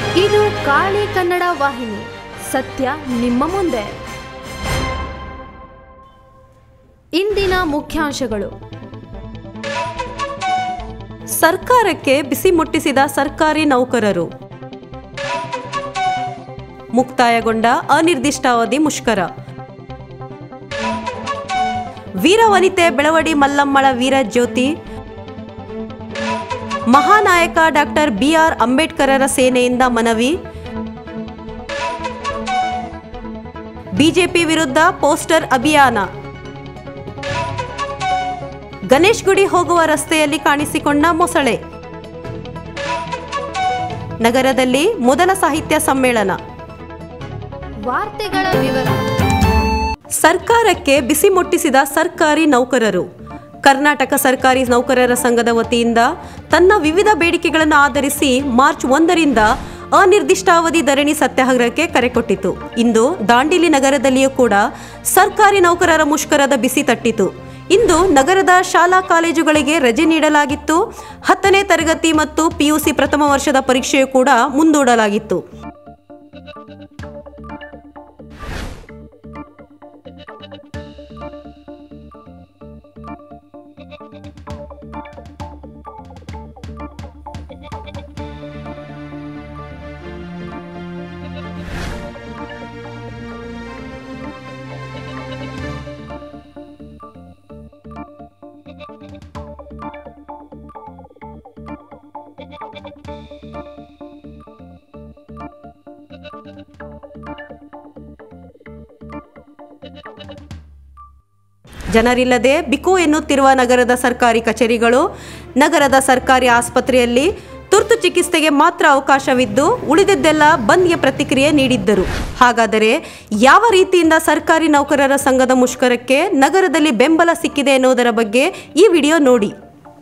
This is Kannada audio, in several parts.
ಇದು ಕಾಳಿ ಕನ್ನಡ ವಾಹಿನಿ ಸತ್ಯ ನಿಮ್ಮ ಮುಂದೆ ಇಂದಿನ ಮುಖ್ಯಾಂಶಗಳು ಸರ್ಕಾರಕ್ಕೆ ಬಿಸಿ ಮುಟ್ಟಿಸಿದ ಸರ್ಕಾರಿ ನೌಕರರು ಮುಕ್ತಾಯಗೊಂಡ ಅನಿರ್ದಿಷ್ಟಾವಧಿ ಮುಷ್ಕರ ವೀರವನಿತೆ ಬೆಳವಡಿ ಮಲ್ಲಮ್ಮಳ ವೀರ ಜ್ಯೋತಿ ಮಹಾನಾಯಕ ಡಾಕ್ಟರ್ ಬಿಆರ್ ಅಂಬೇಡ್ಕರರ ಸೇನೆಯಿಂದ ಮನವಿ ಬಿಜೆಪಿ ವಿರುದ್ಧ ಪೋಸ್ಟರ್ ಅಭಿಯಾನ ಗಣೇಶ್ ಗುಡಿ ಹೋಗುವ ರಸ್ತೆಯಲ್ಲಿ ಕಾಣಿಸಿಕೊಂಡ ಮೊಸಳೆ ನಗರದಲ್ಲಿ ಮೊದಲ ಸಾಹಿತ್ಯ ಸಮ್ಮೇಳನ ವಾರ್ತೆಗಳ ವಿವರ ಸರ್ಕಾರಕ್ಕೆ ಬಿಸಿ ಮುಟ್ಟಿಸಿದ ಸರ್ಕಾರಿ ನೌಕರರು ಕರ್ನಾಟಕ ಸರ್ಕಾರಿ ನೌಕರರ ಸಂಘದ ವತಿಯಿಂದ ತನ್ನ ವಿವಿಧ ಬೇಡಿಕೆಗಳನ್ನು ಆಧರಿಸಿ ಮಾರ್ಚ್ ಒಂದರಿಂದ ಅನಿರ್ದಿಷ್ಟಾವಧಿ ಧರಣಿ ಸತ್ಯಾಗ್ರಹಕ್ಕೆ ಕರೆ ಕೊಟ್ಟಿತು ಇಂದು ದಾಂಡೇಲಿ ನಗರದಲ್ಲಿಯೂ ಕೂಡ ಸರ್ಕಾರಿ ನೌಕರರ ಮುಷ್ಕರದ ಬಿಸಿ ತಟ್ಟಿತು ಇಂದು ನಗರದ ಶಾಲಾ ಕಾಲೇಜುಗಳಿಗೆ ರಜೆ ನೀಡಲಾಗಿತ್ತು ಹತ್ತನೇ ತರಗತಿ ಮತ್ತು ಪಿಯುಸಿ ಪ್ರಥಮ ವರ್ಷದ ಪರೀಕ್ಷೆಯೂ ಕೂಡ ಮುಂದೂಡಲಾಗಿತ್ತು ಜನರಿಲ್ಲದೆ ಬಿಕು ಎನ್ನುತ್ತಿರುವ ನಗರದ ಸರ್ಕಾರಿ ಕಚೇರಿಗಳು ನಗರದ ಸರ್ಕಾರಿ ಆಸ್ಪತ್ರೆಯಲ್ಲಿ ತುರ್ತು ಚಿಕಿತ್ಸೆಗೆ ಮಾತ್ರ ಅವಕಾಶವಿದ್ದು ಉಳಿದಿದ್ದೆಲ್ಲ ಬಂದ್ಗೆ ಪ್ರತಿಕ್ರಿಯೆ ನೀಡಿದ್ದರು ಹಾಗಾದರೆ ಯಾವ ರೀತಿಯಿಂದ ಸರ್ಕಾರಿ ನೌಕರರ ಸಂಘದ ಮುಷ್ಕರಕ್ಕೆ ನಗರದಲ್ಲಿ ಬೆಂಬಲ ಸಿಕ್ಕಿದೆ ಎನ್ನುವುದರ ಬಗ್ಗೆ ಈ ವಿಡಿಯೋ ನೋಡಿ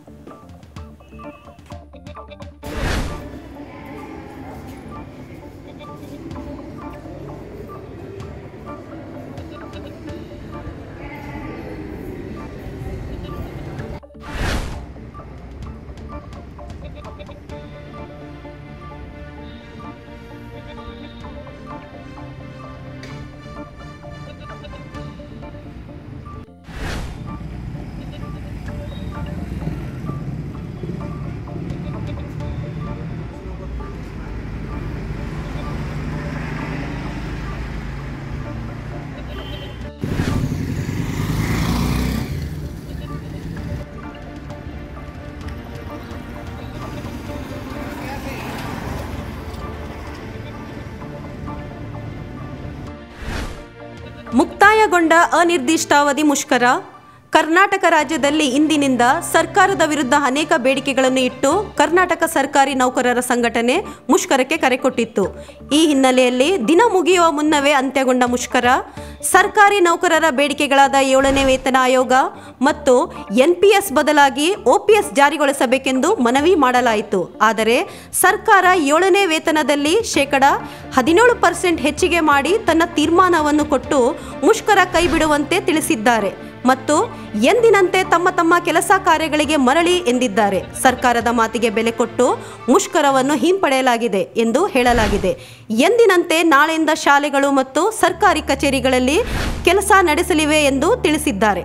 ಮುಕ್ತಾಯಗೊಂಡ ಅನಿರ್ದಿಷ್ಟಾವಧಿ ಮುಷ್ಕರ ಕರ್ನಾಟಕ ರಾಜ್ಯದಲ್ಲಿ ಇಂದಿನಿಂದ ಸರ್ಕಾರದ ವಿರುದ್ಧ ಅನೇಕ ಬೇಡಿಕೆಗಳನ್ನು ಇಟ್ಟು ಕರ್ನಾಟಕ ಸರ್ಕಾರಿ ನೌಕರರ ಸಂಘಟನೆ ಮುಷ್ಕರಕ್ಕೆ ಕರೆ ಕೊಟ್ಟಿತ್ತು ಈ ಹಿನ್ನೆಲೆಯಲ್ಲಿ ದಿನ ಮುಗಿಯುವ ಮುನ್ನವೇ ಅಂತ್ಯಗೊಂಡ ಮುಷ್ಕರ ಸರ್ಕಾರಿ ನೌಕರರ ಬೇಡಿಕೆಗಳಾದ ಏಳನೇ ವೇತನ ಆಯೋಗ ಮತ್ತು ಎನ್ಪಿಎಸ್ ಬದಲಾಗಿ ಒಪಿಎಸ್ ಜಾರಿಗೊಳಿಸಬೇಕೆಂದು ಮನವಿ ಮಾಡಲಾಯಿತು ಆದರೆ ಸರ್ಕಾರ ಏಳನೇ ವೇತನದಲ್ಲಿ ಶೇಕಡ ಹದಿನೇಳು ಪರ್ಸೆಂಟ್ ಹೆಚ್ಚಿಗೆ ಮಾಡಿ ತನ್ನ ತೀರ್ಮಾನವನ್ನು ಕೊಟ್ಟು ಮುಷ್ಕರ ಕೈಬಿಡುವಂತೆ ತಿಳಿಸಿದ್ದಾರೆ ಮತ್ತು ಎಂದಿನಂತೆ ತಮ್ಮ ತಮ್ಮ ಕೆಲಸ ಕಾರ್ಯಗಳಿಗೆ ಮರಳಿ ಎಂದಿದ್ದಾರೆ ಸರ್ಕಾರದ ಮಾತಿಗೆ ಬೆಲೆ ಕೊಟ್ಟು ಮುಷ್ಕರವನ್ನು ಹಿಂಪಡೆಯಲಾಗಿದೆ ಎಂದು ಹೇಳಲಾಗಿದೆ ಎಂದಿನಂತೆ ನಾಳೆಯಿಂದ ಶಾಲೆಗಳು ಮತ್ತು ಸರ್ಕಾರಿ ಕಚೇರಿಗಳಲ್ಲಿ ಕೆಲಸ ನಡೆಸಲಿವೆ ಎಂದು ತಿಳಿಸಿದ್ದಾರೆ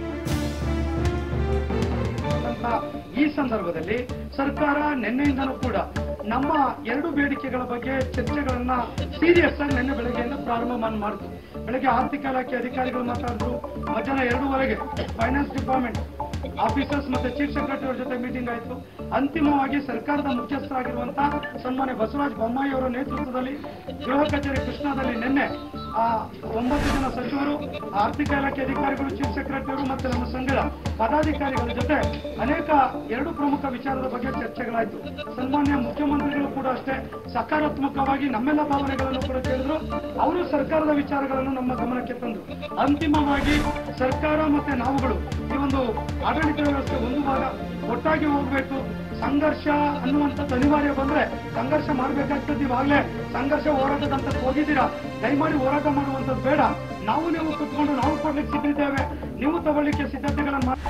ಅಂತ ಈ ಸಂದರ್ಭದಲ್ಲಿ ಸರ್ಕಾರ ನಿನ್ನೆಯಿಂದನೂ ಕೂಡ ನಮ್ಮ ಎರಡು ಬೇಡಿಕೆಗಳ ಬಗ್ಗೆ ಚರ್ಚೆಗಳನ್ನ ಸೀರಿಯಸ್ ಆಗಿ ನಿನ್ನೆ ಬೆಳಗ್ಗೆಯಿಂದ ಪ್ರಾರಂಭ ಮಾಡ್- ಮಾಡಿತು ಬೆಳಗ್ಗೆ ಆರ್ಥಿಕ ಇಲಾಖೆ ಅಧಿಕಾರಿಗಳು ಮಾತಾಡಿದ್ರು ಮಧ್ಯಾಹ್ನ ಎರಡೂವರೆಗೆ ಫೈನಾನ್ಸ್ ಡಿಪಾರ್ಟ್ಮೆಂಟ್ ಆಫೀಸರ್ಸ್ ಮತ್ತೆ ಚೀಫ್ ಸೆಕ್ರೆಟರಿ ಅವ್ರ ಜೊತೆ ಮೀಟಿಂಗ್ ಆಯಿತು ಅಂತಿಮವಾಗಿ ಸರ್ಕಾರದ ಮುಖ್ಯಸ್ಥರಾಗಿರುವಂತಹ ಸನ್ಮಾನ್ಯ ಬಸವರಾಜ ಬೊಮ್ಮಾಯಿ ಅವರ ನೇತೃತ್ವದಲ್ಲಿ ಗೃಹ ಕಚೇರಿ ಕೃಷ್ಣಾದಲ್ಲಿ ನಿನ್ನೆ ಆ ಒಂಬತ್ತು ಜನ ಸಚಿವರು ಆರ್ಥಿಕ ಇಲಾಖೆ ಅಧಿಕಾರಿಗಳು ಚೀಫ್ ಸೆಕ್ರೆಟರಿ ಮತ್ತು ನಮ್ಮ ಸಂಘದ ಪದಾಧಿಕಾರಿಗಳ ಜೊತೆ ಅನೇಕ ಎರಡು ಪ್ರಮುಖ ವಿಚಾರದ ಬಗ್ಗೆ ಚರ್ಚೆಗಳಾಯ್ತು ಸನ್ಮಾನ್ಯ ಮುಖ್ಯಮಂತ್ರಿಗಳು ಕೂಡ ಅಷ್ಟೇ ಸಕಾರಾತ್ಮಕವಾಗಿ ನಮ್ಮೆಲ್ಲ ಭಾವನೆಗಳನ್ನು ಕೂಡ ಕೇಳಿದ್ರು ಅವರು ಸರ್ಕಾರದ ವಿಚಾರಗಳನ್ನು ನಮ್ಮ ಗಮನಕ್ಕೆ ತಂದ್ರು ಅಂತಿಮವಾಗಿ ಸರ್ಕಾರ ಮತ್ತೆ ನಾವುಗಳು ಈ ಒಂದು ಆಡಳಿತ ವ್ಯವಸ್ಥೆ ಒಂದು ಭಾಗ ಒಟ್ಟಾಗಿ ಹೋಗ್ಬೇಕು ಸಂಘರ್ಷ ಅನ್ನುವಂಥದ್ದು ಅನಿವಾರ್ಯ ಬಂದ್ರೆ ಸಂಘರ್ಷ ಮಾಡ್ಬೇಕಾಗ್ತದೆ ಇವಾಗಲೇ ಸಂಘರ್ಷ ಹೋರಾಟದ ಹಂತಕ್ಕೆ ಹೋಗಿದ್ದೀರಾ ದಯಮಾಡಿ ಹೋರಾಟ ಮಾಡುವಂಥದ್ದು ಬೇಡ ನಾವು ನೀವು ಕುತ್ಕೊಂಡು ನಾವು ಕೊಡ್ಲಿಕ್ಕೆ ಸಿದ್ಧಿದ್ದೇವೆ ನೀವು ತಗೊಳ್ಳಿಕ್ಕೆ ಸಿದ್ಧತೆಗಳನ್ನು ಮಾಡಿ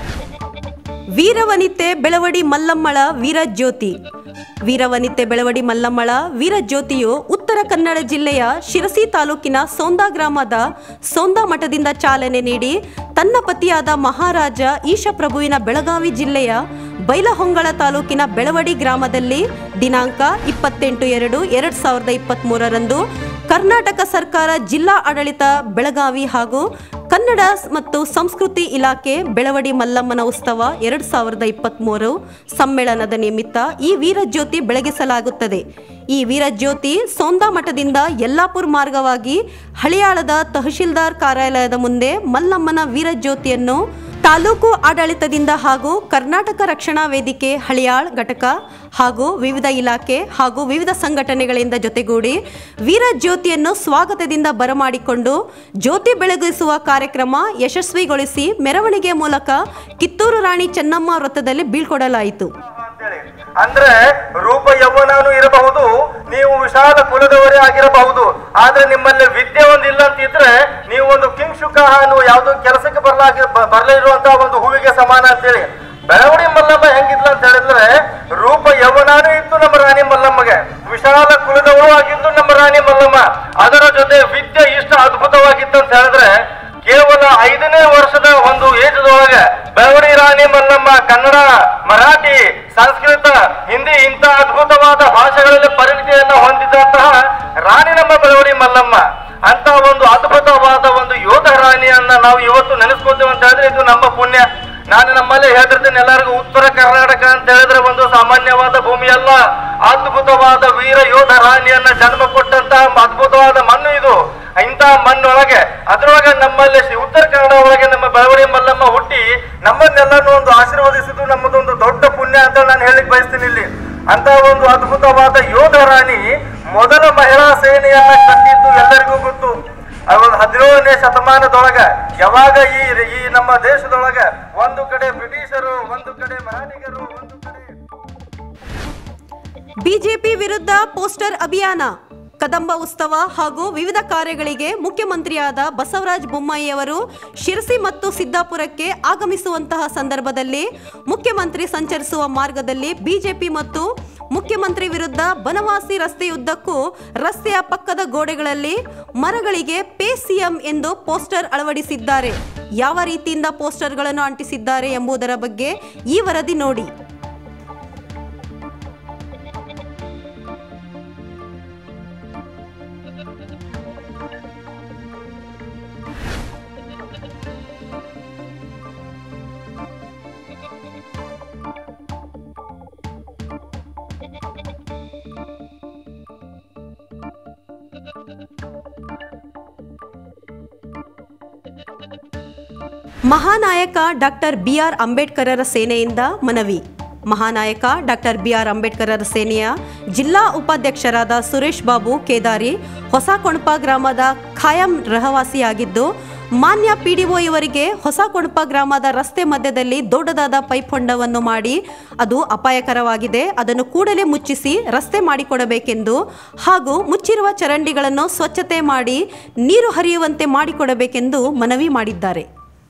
ವೀರವನಿತೆ ಬೆಳವಡಿ ಮಲ್ಲಮ್ಮಳ ವೀರಜ್ಯೋತಿ ವೀರವನಿತೆ ಬೆಳವಡಿ ಮಲ್ಲಮ್ಮಳ ವೀರಜ್ಯೋತಿಯು ಉತ್ತರ ಕನ್ನಡ ಜಿಲ್ಲೆಯ ಶಿರಸಿ ತಾಲೂಕಿನ ಸೌಂದಾ ಗ್ರಾಮದ ಸೌಂದಾ ಮಠದಿಂದ ಚಾಲನೆ ನೀಡಿ ತನ್ನ ಪತಿಯಾದ ಮಹಾರಾಜ ಈಶಪ್ರಭುವಿನ ಬೆಳಗಾವಿ ಜಿಲ್ಲೆಯ ಬೈಲಹೊಂಗಲ ತಾಲೂಕಿನ ಬೆಳವಡಿ ಗ್ರಾಮದಲ್ಲಿ ದಿನಾಂಕ ಇಪ್ಪತ್ತೆಂಟು ಎರಡು ಎರಡು ಸಾವಿರದ ಇಪ್ಪತ್ತ್ಮೂರರಂದು ಕರ್ನಾಟಕ ಸರ್ಕಾರ ಜಿಲ್ಲಾ ಆಡಳಿತ ಬೆಳಗಾವಿ ಹಾಗೂ ಕನ್ನಡ ಮತ್ತು ಸಂಸ್ಕೃತಿ ಇಲಾಖೆ ಬೆಳವಡಿ ಮಲ್ಲಮ್ಮನ ಉತ್ಸವ ಎರಡು ಸಾವಿರದ ಇಪ್ಪತ್ತ್ಮೂರು ಸಮ್ಮೇಳನದ ನಿಮಿತ್ತ ಈ ವೀರಜ್ಯೋತಿ ಬೆಳಗಿಸಲಾಗುತ್ತದೆ ಈ ವೀರಜ್ಯೋತಿ ಸೋಂದಾ ಮಠದಿಂದ ಯಲ್ಲಾಪುರ್ ಮಾರ್ಗವಾಗಿ ಹಳಿಯಾಳದ ತಹಶೀಲ್ದಾರ್ ಕಾರ್ಯಾಲಯದ ಮುಂದೆ ಮಲ್ಲಮ್ಮನ ವೀರಜ್ಯೋತಿಯನ್ನು ತಾಲೂಕು ಆಡಳಿತದಿಂದ ಹಾಗೂ ಕರ್ನಾಟಕ ರಕ್ಷಣಾ ವೇದಿಕೆ ಹಳಿಯಾಳ್ ಘಟಕ ಹಾಗೂ ವಿವಿಧ ಇಲಾಖೆ ಹಾಗೂ ವಿವಿಧ ಸಂಘಟನೆಗಳಿಂದ ಜೊತೆಗೂಡಿ ವೀರಜ್ಯೋತಿಯನ್ನು ಸ್ವಾಗತದಿಂದ ಬರಮಾಡಿಕೊಂಡು ಜ್ಯೋತಿ ಬೆಳಗಿಸುವ ಕಾರ್ಯಕ್ರಮ ಯಶಸ್ವಿಗೊಳಿಸಿ ಮೆರವಣಿಗೆ ಮೂಲಕ ಕಿತ್ತೂರು ರಾಣಿ ಚೆನ್ನಮ್ಮ ವೃತ್ತದಲ್ಲಿ ಬೀಳ್ಕೊಡಲಾಯಿತು ಅಂತೇಳಿ ಅಂದ್ರೆ ರೂಪ ಯೌವನಾನು ಇರಬಹುದು ನೀವು ವಿಶಾಲ ಕುಲದವರೇ ಆಗಿರಬಹುದು ಆದ್ರೆ ನಿಮ್ಮಲ್ಲಿ ವಿದ್ಯೆ ಒಂದು ಇಲ್ಲ ಅಂತಿದ್ರೆ ನೀವು ಒಂದು ಕಿಂಶುಕ ಅನ್ನುವ ಯಾವ್ದು ಕೆಲಸಕ್ಕೆ ಬರ್ಲಾಗಿ ಬರ್ಲೇ ಇರುವಂತಹ ಒಂದು ಹೂವಿಗೆ ಸಮಾನ ಅಂತೇಳಿ ಬೆಳವಡಿ ಮಲ್ಲಮ್ಮ ಹೆಂಗಿದ್ಲ ಅಂತ ಹೇಳಿದ್ರೆ ರೂಪ ಯೌವನಾನು ಇತ್ತು ನಮ್ಮ ರಾಣಿ ಮಲ್ಲಮ್ಮಗೆ ವಿಶಾಲ ಕುಲದವಳು ಆಗಿದ್ದು ನಮ್ಮ ರಾಣಿ ಮಲ್ಲಮ್ಮ ಅದರ ಜೊತೆ ವಿದ್ಯೆ ಇಷ್ಟ ಅದ್ಭುತವಾಗಿತ್ತು ಅಂತ ಹೇಳಿದ್ರೆ ಕೇವಲ ಐದನೇ ವರ್ಷದ ಒಂದು ಏಜದೊಳಗೆ ಬೆಳವಡಿ ರಾಣಿ ಮಲ್ಲಮ್ಮ ಕನ್ನಡ ಮರಾಠಿ ಸಂಸ್ಕೃತ ಹಿಂದಿ ಇಂಥ ಅದ್ಭುತವಾದ ಭಾಷೆಗಳಲ್ಲಿ ಪರಿಣಿತಿಯನ್ನ ಹೊಂದಿದಂತಹ ರಾಣಿ ನಮ್ಮ ಬೆಳವಡಿ ಮಲ್ಲಮ್ಮ ಅಂತ ಒಂದು ಅದ್ಭುತವಾದ ಒಂದು ಯೋಧ ರಾಣಿಯನ್ನ ನಾವು ಇವತ್ತು ನೆನೆಸ್ಕೊತೀವಿ ಅಂತ ಹೇಳಿದ್ರೆ ಇದು ನಮ್ಮ ಪುಣ್ಯ ನಾನು ನಮ್ಮಲ್ಲಿ ಹೇಳ್ತಿರ್ತೇನೆ ಎಲ್ಲರಿಗೂ ಉತ್ತರ ಕರ್ನಾಟಕ ಅಂತ ಹೇಳಿದ್ರೆ ಒಂದು ಸಾಮಾನ್ಯವಾದ ಭೂಮಿ ಅಲ್ಲ ಅದ್ಭುತವಾದ ವೀರ ಯೋಧ ರಾಣಿಯನ್ನ ಜನ್ಮ ಕೊಟ್ಟಂತಹ ಅದ್ಭುತವಾದ ಮಣ್ಣು ಇದು ಇಂಥ ಮಣ್ಣೊಳಗೆ ಅದ್ರೊಳಗೆ ನಮ್ಮಲ್ಲಿ ಶ್ರೀ ಉತ್ತರ ಕನ್ನಡ ಒಳಗೆ ನಮ್ಮ ಬೆಳವಡಿ ಮಲ್ಲಮ್ಮ ಹುಟ್ಟಿ ನಮ್ಮನ್ನೆಲ್ಲನೂ ಒಂದು ಆಶೀರ್ವದಿಸಿದ್ದು ನಮ್ಮದೊಂದು ದೊಡ್ಡ ಪುಣ್ಯ ಅಂತ ನಾನು ಹೇಳಿಕ್ ಬಯಸ್ತೀನಿ ಇಲ್ಲಿ ಅಂತ ಒಂದು ಅದ್ಭುತವಾದ ಯೋಧ ರಾಣಿ ಮೊದಲ ಮಹಿಳಾ ಸೇನೆಯನ್ನ ಕಟ್ಟಿದ್ದು ಎಲ್ಲರಿಗೂ ಗೊತ್ತು ಒಂದು ಹದಿನೇಳನೇ ಶತಮಾನದೊಳಗ ಯಾವಾಗ ಈ ಈ ನಮ್ಮ ದೇಶದೊಳಗ ಒಂದು ಕಡೆ ಬ್ರಿಟಿಷರು ಒಂದು ಕಡೆ ಮರಾಠಿಗರು ಒಂದು ಕಡೆ ಬಿಜೆಪಿ ವಿರುದ್ಧ ಪೋಸ್ಟರ್ ಅಭಿಯಾನ ಕದಂಬ ಉತ್ಸವ ಹಾಗೂ ವಿವಿಧ ಕಾರ್ಯಗಳಿಗೆ ಮುಖ್ಯಮಂತ್ರಿಯಾದ ಬಸವರಾಜ ಬೊಮ್ಮಾಯಿಯವರು ಶಿರಸಿ ಮತ್ತು ಸಿದ್ದಾಪುರಕ್ಕೆ ಆಗಮಿಸುವಂತಹ ಸಂದರ್ಭದಲ್ಲಿ ಮುಖ್ಯಮಂತ್ರಿ ಸಂಚರಿಸುವ ಮಾರ್ಗದಲ್ಲಿ ಬಿಜೆಪಿ ಮತ್ತು ಮುಖ್ಯಮಂತ್ರಿ ವಿರುದ್ಧ ಬನವಾಸಿ ರಸ್ತೆಯುದ್ದಕ್ಕೂ ರಸ್ತೆಯ ಪಕ್ಕದ ಗೋಡೆಗಳಲ್ಲಿ ಮರಗಳಿಗೆ ಪೇ ಸಿಎಂ ಎಂದು ಪೋಸ್ಟರ್ ಅಳವಡಿಸಿದ್ದಾರೆ ಯಾವ ರೀತಿಯಿಂದ ಪೋಸ್ಟರ್ಗಳನ್ನು ಅಂಟಿಸಿದ್ದಾರೆ ಎಂಬುದರ ಬಗ್ಗೆ ಈ ವರದಿ ನೋಡಿ ಮಹಾನಾಯಕ ಡಾಕ್ಟರ್ ಬಿ ಆರ್ ಅಂಬೇಡ್ಕರರ ಸೇನೆಯಿಂದ ಮನವಿ ಮಹಾನಾಯಕ ಡಾಕ್ಟರ್ ಬಿ ಆರ್ ಅಂಬೇಡ್ಕರರ ಸೇನೆಯ ಜಿಲ್ಲಾ ಉಪಾಧ್ಯಕ್ಷರಾದ ಸುರೇಶ್ ಬಾಬು ಕೇದಾರಿ ಹೊಸ ಕೊಣಪ ಗ್ರಾಮದ ಖಾಯಂ ರಹವಾಸಿಯಾಗಿದ್ದು ಮಾನ್ಯ ಪಿಡಿಒ ಇವರಿಗೆ ಹೊಸ ಕೊಣಪ ಗ್ರಾಮದ ರಸ್ತೆ ಮಧ್ಯದಲ್ಲಿ ದೊಡ್ಡದಾದ ಪೈಪ್ ಹೊಂಡವನ್ನು ಮಾಡಿ ಅದು ಅಪಾಯಕರವಾಗಿದೆ ಅದನ್ನು ಕೂಡಲೇ ಮುಚ್ಚಿಸಿ ರಸ್ತೆ ಮಾಡಿಕೊಡಬೇಕೆಂದು ಹಾಗೂ ಮುಚ್ಚಿರುವ ಚರಂಡಿಗಳನ್ನು ಸ್ವಚ್ಛತೆ ಮಾಡಿ ನೀರು ಹರಿಯುವಂತೆ ಮಾಡಿಕೊಡಬೇಕೆಂದು ಮನವಿ ಮಾಡಿದ್ದಾರೆ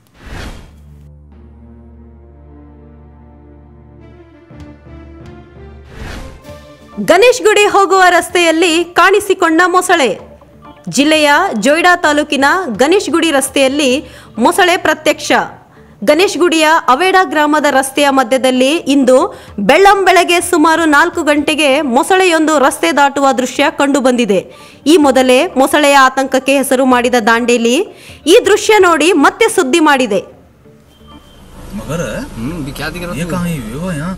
ಗಣೇಶ್ ಗುಡಿ ಹೋಗುವ ರಸ್ತೆಯಲ್ಲಿ ಕಾಣಿಸಿಕೊಂಡ ಮೊಸಳೆ ಜಿಲ್ಲೆಯ ಜೊಯ್ಡಾ ತಾಲೂಕಿನ ಗಣೇಶ್ ಗುಡಿ ರಸ್ತೆಯಲ್ಲಿ ಮೊಸಳೆ ಪ್ರತ್ಯಕ್ಷ ಗಣೇಶ್ ಗುಡಿಯ ಅವೇಡ ಗ್ರಾಮದ ರಸ್ತೆಯ ಮಧ್ಯದಲ್ಲಿ ಇಂದು ಬೆಳ್ಳಂಬೆಳಗ್ಗೆ ಸುಮಾರು ನಾಲ್ಕು ಗಂಟೆಗೆ ಮೊಸಳೆಯೊಂದು ರಸ್ತೆ ದಾಟುವ ದೃಶ್ಯ ಕಂಡುಬಂದಿದೆ ಈ ಮೊದಲೇ ಮೊಸಳೆಯ ಆತಂಕಕ್ಕೆ ಹೆಸರು ಮಾಡಿದ ದಾಂಡೇಲಿ ಈ ದೃಶ್ಯ ನೋಡಿ ಮತ್ತೆ ಸುದ್ದಿ ಮಾಡಿದೆ मगर हम्म भी क्या दिख रहा ये है कहाँ ये वो यहाँ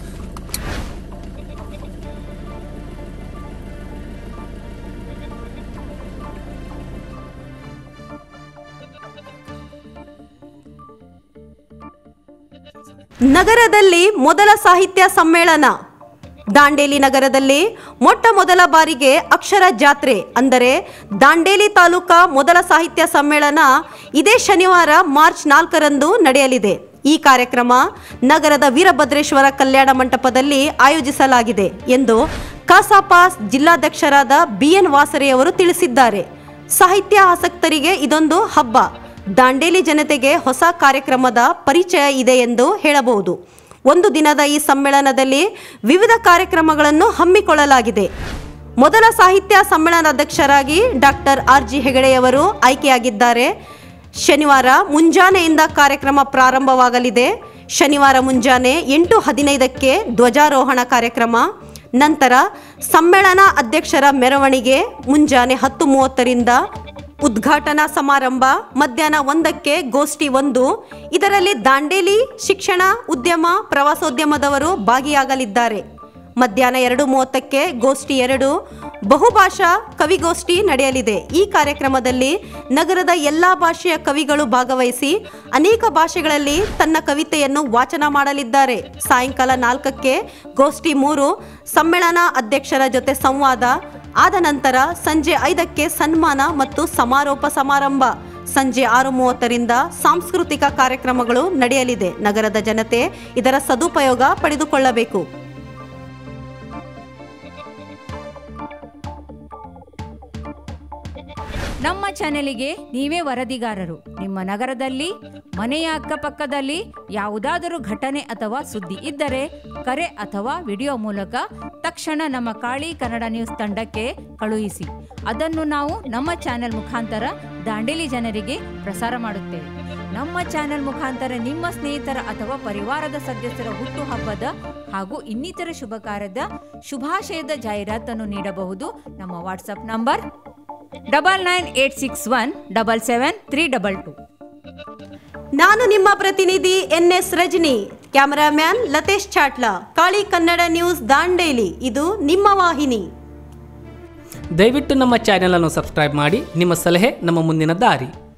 ನಗರದಲ್ಲಿ ಮೊದಲ ಸಾಹಿತ್ಯ ಸಮ್ಮೇಳನ ದಾಂಡೇಲಿ ನಗರದಲ್ಲಿ ಮೊಟ್ಟ ಮೊದಲ ಬಾರಿಗೆ ಅಕ್ಷರ ಜಾತ್ರೆ ಅಂದರೆ ದಾಂಡೇಲಿ ತಾಲೂಕಾ ಮೊದಲ ಸಾಹಿತ್ಯ ಸಮ್ಮೇಳನ ಇದೇ ಶನಿವಾರ ಮಾರ್ಚ್ ನಾಲ್ಕರಂದು ನಡೆಯಲಿದೆ ಈ ಕಾರ್ಯಕ್ರಮ ನಗರದ ವೀರಭದ್ರೇಶ್ವರ ಕಲ್ಯಾಣ ಮಂಟಪದಲ್ಲಿ ಆಯೋಜಿಸಲಾಗಿದೆ ಎಂದು ಕಸಾಪ ಜಿಲ್ಲಾಧ್ಯಕ್ಷರಾದ ಬಿಎನ್ ವಾಸರೆಯವರು ತಿಳಿಸಿದ್ದಾರೆ ಸಾಹಿತ್ಯ ಆಸಕ್ತರಿಗೆ ಇದೊಂದು ಹಬ್ಬ ದಾಂಡೇಲಿ ಜನತೆಗೆ ಹೊಸ ಕಾರ್ಯಕ್ರಮದ ಪರಿಚಯ ಇದೆ ಎಂದು ಹೇಳಬಹುದು ಒಂದು ದಿನದ ಈ ಸಮ್ಮೇಳನದಲ್ಲಿ ವಿವಿಧ ಕಾರ್ಯಕ್ರಮಗಳನ್ನು ಹಮ್ಮಿಕೊಳ್ಳಲಾಗಿದೆ ಮೊದಲ ಸಾಹಿತ್ಯ ಸಮ್ಮೇಳನಾಧ್ಯಕ್ಷರಾಗಿ ಡಾಕ್ಟರ್ ಆರ್ ಜಿ ಹೆಗಡೆಯವರು ಆಯ್ಕೆಯಾಗಿದ್ದಾರೆ ಶನಿವಾರ ಮುಂಜಾನೆಯಿಂದ ಕಾರ್ಯಕ್ರಮ ಪ್ರಾರಂಭವಾಗಲಿದೆ ಶನಿವಾರ ಮುಂಜಾನೆ ಎಂಟು ಹದಿನೈದಕ್ಕೆ ಧ್ವಜಾರೋಹಣ ಕಾರ್ಯಕ್ರಮ ನಂತರ ಸಮ್ಮೇಳನ ಅಧ್ಯಕ್ಷರ ಮೆರವಣಿಗೆ ಮುಂಜಾನೆ ಹತ್ತು ಮೂವತ್ತರಿಂದ ಉದ್ಘಾಟನಾ ಸಮಾರಂಭ ಮಧ್ಯಾಹ್ನ ಒಂದಕ್ಕೆ ಗೋಷ್ಠಿ ಒಂದು ಇದರಲ್ಲಿ ದಾಂಡೇಲಿ ಶಿಕ್ಷಣ ಉದ್ಯಮ ಪ್ರವಾಸೋದ್ಯಮದವರು ಭಾಗಿಯಾಗಲಿದ್ದಾರೆ ಮಧ್ಯಾಹ್ನ ಎರಡು ಮೂವತ್ತಕ್ಕೆ ಗೋಷ್ಠಿ ಎರಡು ಬಹುಭಾಷಾ ಕವಿಗೋಷ್ಠಿ ನಡೆಯಲಿದೆ ಈ ಕಾರ್ಯಕ್ರಮದಲ್ಲಿ ನಗರದ ಎಲ್ಲ ಭಾಷೆಯ ಕವಿಗಳು ಭಾಗವಹಿಸಿ ಅನೇಕ ಭಾಷೆಗಳಲ್ಲಿ ತನ್ನ ಕವಿತೆಯನ್ನು ವಾಚನ ಮಾಡಲಿದ್ದಾರೆ ಸಾಯಂಕಾಲ ನಾಲ್ಕಕ್ಕೆ ಗೋಷ್ಠಿ ಮೂರು ಸಮ್ಮೇಳನ ಅಧ್ಯಕ್ಷರ ಜೊತೆ ಸಂವಾದ ಆದ ನಂತರ ಸಂಜೆ ಐದಕ್ಕೆ ಸನ್ಮಾನ ಮತ್ತು ಸಮಾರೋಪ ಸಮಾರಂಭ ಸಂಜೆ ಆರು ಮೂವತ್ತರಿಂದ ಸಾಂಸ್ಕೃತಿಕ ಕಾರ್ಯಕ್ರಮಗಳು ನಡೆಯಲಿದೆ ನಗರದ ಜನತೆ ಇದರ ಸದುಪಯೋಗ ಪಡೆದುಕೊಳ್ಳಬೇಕು ನಮ್ಮ ಚಾನೆಲಿಗೆ ನೀವೇ ವರದಿಗಾರರು ನಿಮ್ಮ ನಗರದಲ್ಲಿ ಮನೆಯ ಅಕ್ಕಪಕ್ಕದಲ್ಲಿ ಯಾವುದಾದರೂ ಘಟನೆ ಅಥವಾ ಸುದ್ದಿ ಇದ್ದರೆ ಕರೆ ಅಥವಾ ವಿಡಿಯೋ ಮೂಲಕ ತಕ್ಷಣ ನಮ್ಮ ಕಾಳಿ ಕನ್ನಡ ನ್ಯೂಸ್ ತಂಡಕ್ಕೆ ಕಳುಹಿಸಿ ಅದನ್ನು ನಾವು ನಮ್ಮ ಚಾನೆಲ್ ಮುಖಾಂತರ ದಾಂಡೇಲಿ ಜನರಿಗೆ ಪ್ರಸಾರ ಮಾಡುತ್ತೇವೆ ನಮ್ಮ ಚಾನೆಲ್ ಮುಖಾಂತರ ನಿಮ್ಮ ಸ್ನೇಹಿತರ ಅಥವಾ ಪರಿವಾರದ ಸದಸ್ಯರ ಹುಟ್ಟುಹಬ್ಬದ ಹಾಗೂ ಇನ್ನಿತರ ಶುಭ ಕಾರ್ಯದ ಶುಭಾಶಯದ ಜಾಹೀರಾತನ್ನು ನೀಡಬಹುದು ನಮ್ಮ WhatsApp number double nine eight six one double seven three double two ನಾನು ನಿಮ್ಮ ಪ್ರತಿನಿಧಿ N S Rajani cameraman Latesh Chatla Kali Kannada news Dandeli ಇದು ನಿಮ್ಮ ವಾಹಿನಿ ದಯವಿಟ್ಟು ನಮ್ಮ ಚಾನೆಲನ್ನು ಸಬ್ಸ್ಕ್ರೈಬ್ ಮಾಡಿ ನಿಮ್ಮ ಸಲಹೆ ನಮ್ಮ ಮುಂದಿನ ದಾರಿ